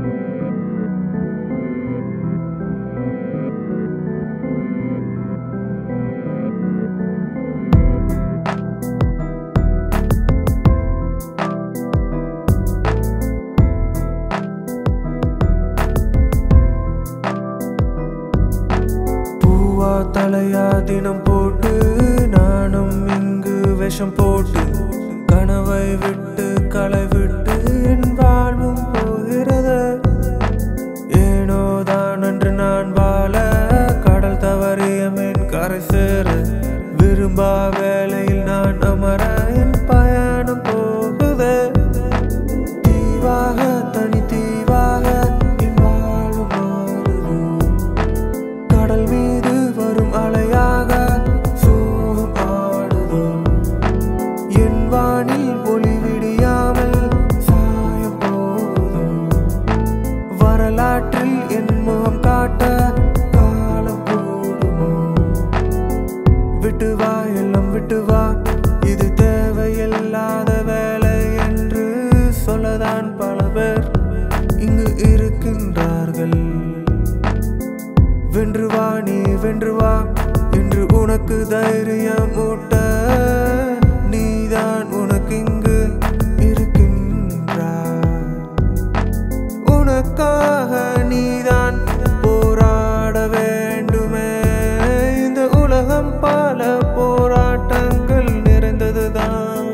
பூவா தலையா தினம் போட்டு நானும் இங்கு விஷம் போட்டு கனவை விட்டு களை விட்டு என் வாழ்வும் போகிறது ஏனோ தான் என்று நான் வாழ கடல் தவறிய மீன் கரை சேர விரும்பா வேளையில் நான் அமர என் பயணம் போகுது தீவாக தனி தீவாக என் வாழ்வு மாறுது கடல் மீது வரும் அலையாக சோகம் ஆடுதோ என் வானில் ஒளி விடியாமல் சாயம் போகுதோ வரலாற்றில் என் முகம் காட்ட காலம் கூடுமோ விட்டு வா எல்லாம் விட்டு வா இது தேவையில்லாத வேலை என்று சொல்லதான் பல பேர் இங்கு இருக்கின்றார்கள் வென்று வா நீ வென்று வா என்று உனக்கு தைரியம் ஊட்ட நீதான் உனக்கு இங்கு இருக்கின்றாய் உனக்காக நீதான் போராட வேண்டுமே இந்த உலகம் பல போராட்டங்கள் நிறைந்ததுதான்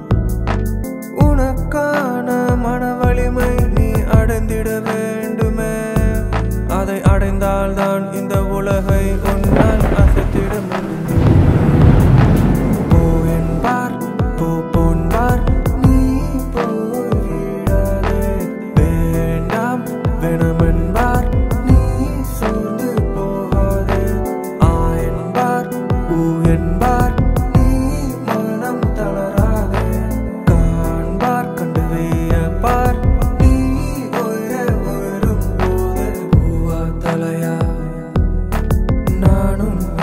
உனக்கான மன வலிமை நீ அடைந்திட வேண்டுமே அதை அடைந்தால்தான் இந்த உலகை உன்னால் அசைத்திட முடியும் போ என்பார் போ போன்பார் நீ போய்விடாதே வேண்டாம் வேணாமென்பார் நீ சோர்ந்து போகாதே ஆ என்பார் ஊ என்பார் நீ மனம் தளராதே காண்பார் கண்டு வியப்பார் நீ உயிர உயரும் போது பூவா தலையா நானும்